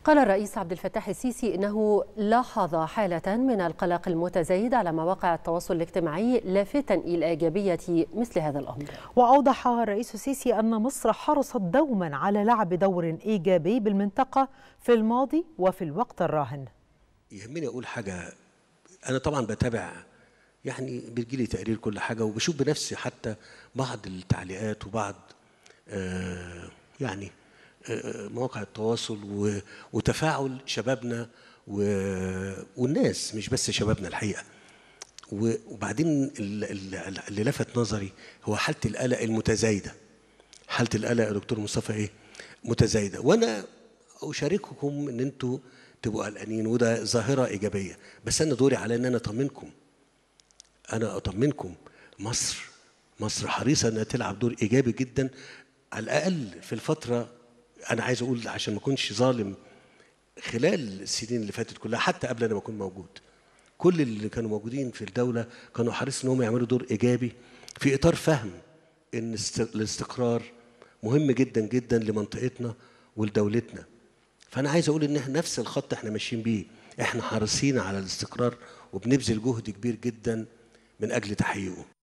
قال الرئيس عبد الفتاح السيسي انه لاحظ حاله من القلق المتزايد على مواقع التواصل الاجتماعي لافتا الى ايجابيه مثل هذا الامر. واوضح الرئيس السيسي ان مصر حرصت دوما على لعب دور ايجابي بالمنطقه في الماضي وفي الوقت الراهن. يهمني اقول حاجه انا طبعا بتابع يعني بتجيلي تقرير كل حاجه وبشوف بنفسي حتى بعض التعليقات وبعض آه يعني مواقع التواصل وتفاعل شبابنا والناس مش بس شبابنا الحقيقه وبعدين اللي لفت نظري هو حاله القلق المتزايده حاله القلق يا دكتور مصطفى ايه متزايده وانا اشارككم ان انتوا تبقوا قلقانين وده ظاهره ايجابيه بس انا دوري على ان انا اطمنكم انا اطمنكم مصر مصر حريصه انها تلعب دور ايجابي جدا على الاقل في الفتره انا عايز اقول عشان ما اكونش ظالم خلال السنين اللي فاتت كلها حتى قبل انا ما اكون موجود كل اللي كانوا موجودين في الدوله كانوا حريصين انهم يعملوا دور ايجابي في اطار فهم ان الاستقرار مهم جدا جدا لمنطقتنا ولدولتنا فانا عايز اقول ان احنا نفس الخط احنا ماشيين بيه احنا حريصين على الاستقرار وبنبذل جهد كبير جدا من اجل تحقيقه